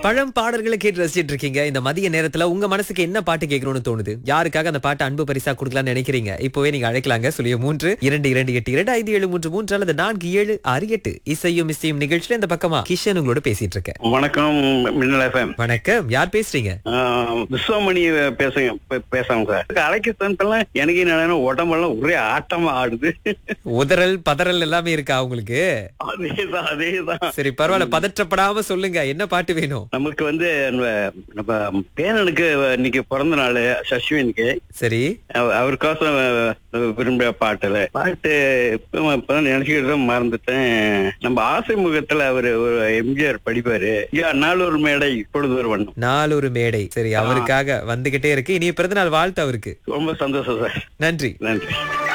பழம் பாடல்களை கேட்டு ரசிச்சிட்டு இருக்கீங்க இந்த மதிய நேரத்துல உங்க மனசுக்கு என்ன பாட்டு கேட்கணும்னு தோணுது யாருக்காக அந்த பாட்டு அன்பு பரிசா கொடுக்கலாம்னு நினைக்கிறீங்க இப்போவே நீங்க அழைக்கலாங்க சொல்லிய மூன்று இரண்டு இரண்டு எட்டு இரண்டு ஐந்து ஏழு மூன்று மூன்று அல்லது நான்கு ஏழு ஆறு எட்டு இசையும் இசையும் நிகழ்ச்சியில இந்த பக்கமா கிஷன் உங்களோட பேசிட்டு இருக்கேன் வணக்கம் மின்னல் எஃப்எம் வணக்கம் யார் பேசுறீங்க விஸ்வமணி பேசுங்க பே- பேசுறோம் சார் அழைக்க தந்தெல்லாம் எனக்கு என்ன உடம்பெல்லாம் ஒரே ஆட்டமா ஆடுது உதறல் பதறல் எல்லாமே இருக்கா உங்களுக்கு அதேதான் அதேதான் சரி பரவாயில்ல பதற்றப்படாம சொல்லுங்க என்ன பாட்டு வேணும் நமக்கு வந்து நம்ம- நம்ம பேரனுக்கு இன்னைக்கு பிறந்த நாள் சஷ்வினுக்கு சரி அவ- அவருக்கோசம் விரும்பிய பாட்டுல பாட்டு இப்ப இப்பதான் நினைச்சுக்கிட்டு தான் மறந்துட்டேன் நம்ம ஆசை முகத்துல அவரு ஒரு எம்ஜிஆர் படிப்பாரு ஐயா நாளொரு மேடை இப்பொழுது ஒரு வண்ணம் நாலு ஒரு மேடை சரி அவருக்காக வந்துகிட்டே இருக்கு இனி பிறந்தநாள் வாழ்த்து அவருக்கு ரொம்ப சந்தோஷம் சார் நன்றி நன்றி